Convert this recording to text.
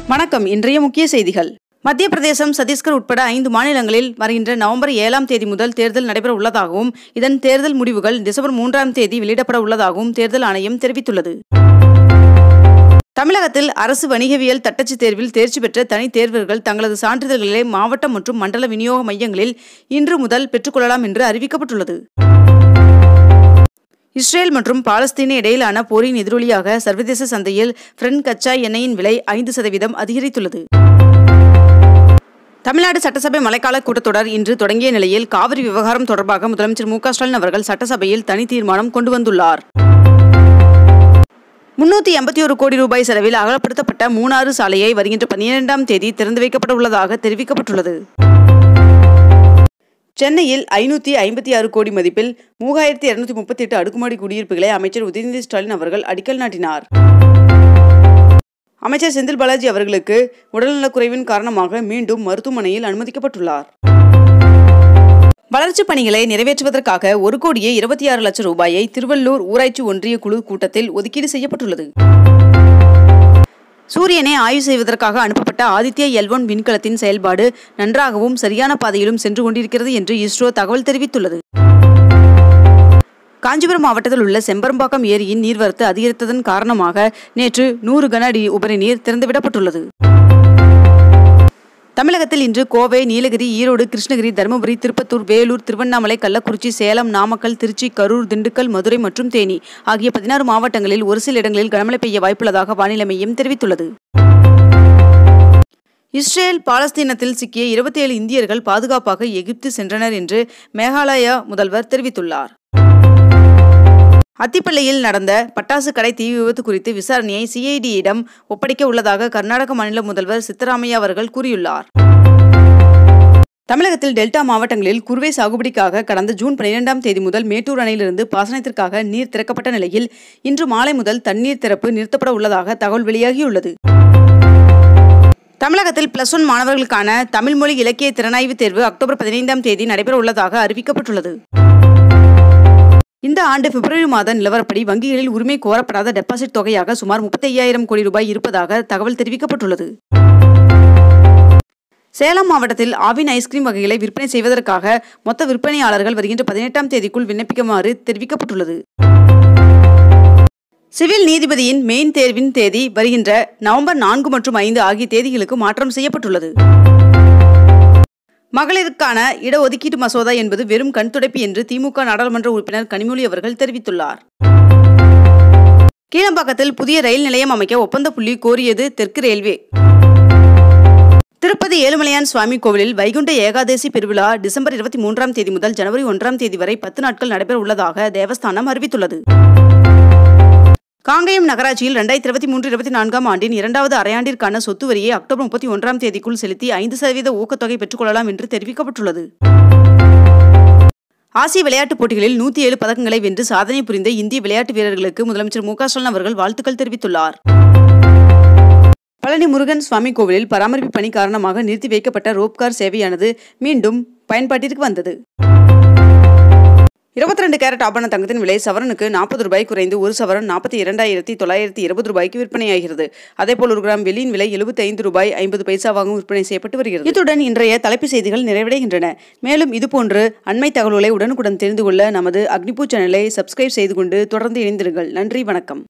வணக்கம் இன்றைய முக்கிய செய்திகள் மத்திய பிரதேசம் சத்தீஸ்கர் உட்பட ஐந்து மாநிலங்களில் வருகின்ற நவம்பர் ஏழாம் தேதி முதல் தேர்தல் நடைபெற உள்ளதாகவும் இதன் தேர்தல் முடிவுகள் டிசம்பர் மூன்றாம் தேதி வெளியிடப்பட உள்ளதாகவும் தேர்தல் ஆணையம் தெரிவித்துள்ளது தமிழகத்தில் அரசு வணிகவியல் தட்டச்சு தேர்வில் தேர்ச்சி பெற்ற தனித் தேர்வர்கள் தங்களது சான்றிதழ்களை மாவட்ட மற்றும் மண்டல விநியோக மையங்களில் இன்று முதல் பெற்றுக்கொள்ளலாம் என்று அறிவிக்கப்பட்டுள்ளது இஸ்ரேல் மற்றும் பாலஸ்தீன இடையிலான போரின் எதிரொலியாக சர்வதேச சந்தையில் ஃப்ரெண்ட் கச்சா எண்ணெயின் விலை ஐந்து சதவீதம் அதிகரித்துள்ளது தமிழ்நாடு சட்டசபை மழைக்கால கூட்டத்தொடர் இன்று தொடங்கிய நிலையில் காவிரி விவகாரம் தொடர்பாக முதலமைச்சர் மு க ஸ்டாலின் அவர்கள் சட்டசபையில் தனி தீர்மானம் கொண்டு வந்துள்ளார் முன்னூத்தி எண்பத்தி ஒரு கோடி ரூபாய் செலவில் அகலப்படுத்தப்பட்ட மூணாறு சாலையை வருகின்ற பன்னிரெண்டாம் தேதி திறந்து வைக்கப்பட உள்ளதாக தெரிவிக்கப்பட்டுள்ளது சென்னையில் ஐநூற்றி ஐம்பத்தி ஆறு கோடி மதிப்பில் மூவாயிரத்தி இருநூத்தி முப்பத்தி எட்டு அடுக்குமாடி குடியிருப்புகளை அமைச்சர் உதயநிதி ஸ்டாலின் அவர்கள் அடிக்கல் நாட்டினார் அமைச்சர் செந்தில் பாலாஜி அவர்களுக்கு உடல்நலக்குறைவின் காரணமாக மீண்டும் மருத்துவமனையில் அனுமதிக்கப்பட்டுள்ளார் வளர்ச்சிப் பணிகளை நிறைவேற்றுவதற்காக ஒரு கோடியே இருபத்தி ஆறு லட்சம் ரூபாயை திருவள்ளூர் ஊராட்சி ஒன்றிய குழு கூட்டத்தில் ஒதுக்கீடு செய்யப்பட்டுள்ளது சூரியனை ஆய்வு செய்வதற்காக அனுப்பப்பட்ட ஆதித்யா எல் ஒன் விண்கலத்தின் செயல்பாடு நன்றாகவும் சரியான பாதையிலும் சென்று கொண்டிருக்கிறது என்று இஸ்ரோ தகவல் தெரிவித்துள்ளது காஞ்சிபுரம் மாவட்டத்தில் உள்ள செம்பரம்பாக்கம் ஏரியின் நீர்வரத்து அதிகரித்ததன் காரணமாக நேற்று நூறு கன அடி உபரி நீர் திறந்துவிடப்பட்டுள்ளது தமிழகத்தில் இன்று கோவை நீலகிரி ஈரோடு கிருஷ்ணகிரி தருமபுரி திருப்பத்தூர் வேலூர் திருவண்ணாமலை கள்ளக்குறிச்சி சேலம் நாமக்கல் திருச்சி கரூர் திண்டுக்கல் மதுரை மற்றும் தேனி ஆகிய பதினாறு மாவட்டங்களில் ஒரு சில இடங்களில் கனமழை பெய்ய வாய்ப்புள்ளதாக வானிலை மையம் தெரிவித்துள்ளது இஸ்ரேல் பாலஸ்தீனத்தில் சிக்கிய இருபத்தி ஏழு இந்தியர்கள் பாதுகாப்பாக எகிப்து சென்றனர் என்று மேகாலயா முதல்வர் தெரிவித்துள்ளார் அத்திப்பள்ளியில் நடந்த பட்டாசு கடை தீ விபத்து குறித்து விசாரணையை சிஐடியிடம் ஒப்படைக்க உள்ளதாக கர்நாடக மாநில முதல்வர் சித்தராமையா அவர்கள் கூறியுள்ளார் தமிழகத்தில் டெல்டா மாவட்டங்களில் குறுவை சாகுபடிக்காக கடந்த ஜூன் பனிரெண்டாம் தேதி முதல் மேட்டூர் அணையிலிருந்து பாசனத்திற்காக நீர் திறக்கப்பட்ட நிலையில் இன்று மாலை முதல் தண்ணீர் திறப்பு நிறுத்தப்பட உள்ளதாக தகவல் வெளியாகியுள்ளது தமிழகத்தில் பிளஸ் ஒன் மாணவர்களுக்கான தமிழ் மொழி இலக்கிய திறனாய்வு தேர்வு அக்டோபர் பதினைந்தாம் தேதி நடைபெற உள்ளதாக அறிவிக்கப்பட்டுள்ளது இந்த ஆண்டு பிப்ரவரி மாத நிலவரப்படி வங்கிகளில் உரிமை கோரப்படாத டெபாசிட் தொகையாக சுமார் முப்பத்தி ஐயாயிரம் கோடி ரூபாய் இருப்பதாக தகவல் தெரிவிக்கப்பட்டுள்ளது சேலம் மாவட்டத்தில் ஆவின் ஐஸ்கிரீம் வகைகளை விற்பனை செய்வதற்காக மொத்த விற்பனையாளர்கள் வருகின்ற பதினெட்டாம் தேதிக்குள் விண்ணப்பிக்குமாறு தெரிவிக்கப்பட்டுள்ளது சிவில் நீதிபதியின் மெயின் தேர்வின் தேதி வருகின்ற நவம்பர் நான்கு மற்றும் ஐந்து ஆகிய தேதிகளுக்கு மாற்றம் செய்யப்பட்டுள்ளது மகளிருக்கான இடஒதுக்கீட்டு மசோதா என்பது வெறும் கண்துடைப்பு என்று திமுக நாடாளுமன்ற உறுப்பினர் கனிமொழி அவர்கள் தெரிவித்துள்ளார் கீழம்பாக்கத்தில் புதிய ரயில் நிலையம் அமைக்க ஒப்பந்த புள்ளி கோரியது தெற்கு ரயில்வே திருப்பதி ஏழுமலையான் சுவாமி கோவிலில் வைகுண்ட ஏகாதேசி பெருவிழா டிசம்பர் இருபத்தி மூன்றாம் தேதி முதல் ஜனவரி ஒன்றாம் தேதி வரை பத்து நாட்கள் நடைபெற உள்ளதாக தேவஸ்தானம் அறிவித்துள்ளது காங்கயம் நகராட்சியில் ரெண்டாயிரத்தி இருபத்தி மூன்று இருபத்தி நான்காம் ஆண்டின் இரண்டாவது அரையாண்டிற்கான சொத்து வரியை அக்டோபர் முப்பத்தி ஒன்றாம் தேதிக்குள் செலுத்தி ஐந்து சதவீத ஊக்கத்தொகை பெற்றுக்கொள்ளலாம் என்று தெரிவிக்கப்பட்டுள்ளது ஆசிய விளையாட்டுப் போட்டிகளில் நூத்தி ஏழு பதக்கங்களை வென்று சாதனை புரிந்த இந்திய விளையாட்டு வீரர்களுக்கு முதலமைச்சர் மு க ஸ்டாலின் அவர்கள் வாழ்த்துக்கள் தெரிவித்துள்ளார் பழனி முருகன் சுவாமி கோவிலில் பராமரிப்பு பணி காரணமாக நிறுத்தி வைக்கப்பட்ட ரோப்கார் சேவையானது மீண்டும் பயன்பாட்டிற்கு வந்தது இருபத்தி ரெண்டு கேரட் ஆபரண தங்கத்தின் விலை சவரனுக்கு நாற்பது ரூபாய் குறைந்து ஒரு சவரன் நாற்பத்தி இரண்டாயிரத்தி தொள்ளாயிரத்தி இருபது ரூபாய்க்கு விற்பனையாகிறது அதேபோல் ஒரு கிராம் வெள்ளியின் விலை எழுபத்தி ஐந்து ரூபாய் ஐம்பது பைசாவாகவும் விற்பனை செய்யப்பட்டு வருகிறது இத்துடன் இன்றைய தலைப்பு செய்திகள் நிறைவடைகின்றன மேலும் இதுபோன்று அண்மை தகவல்களை உடனுக்குடன் தெரிந்து கொள்ள நமது அக்னிபூ சேனலை சப்ஸ்கிரைப் செய்து கொண்டு தொடர்ந்து இணைந்திருங்கள் நன்றி வணக்கம்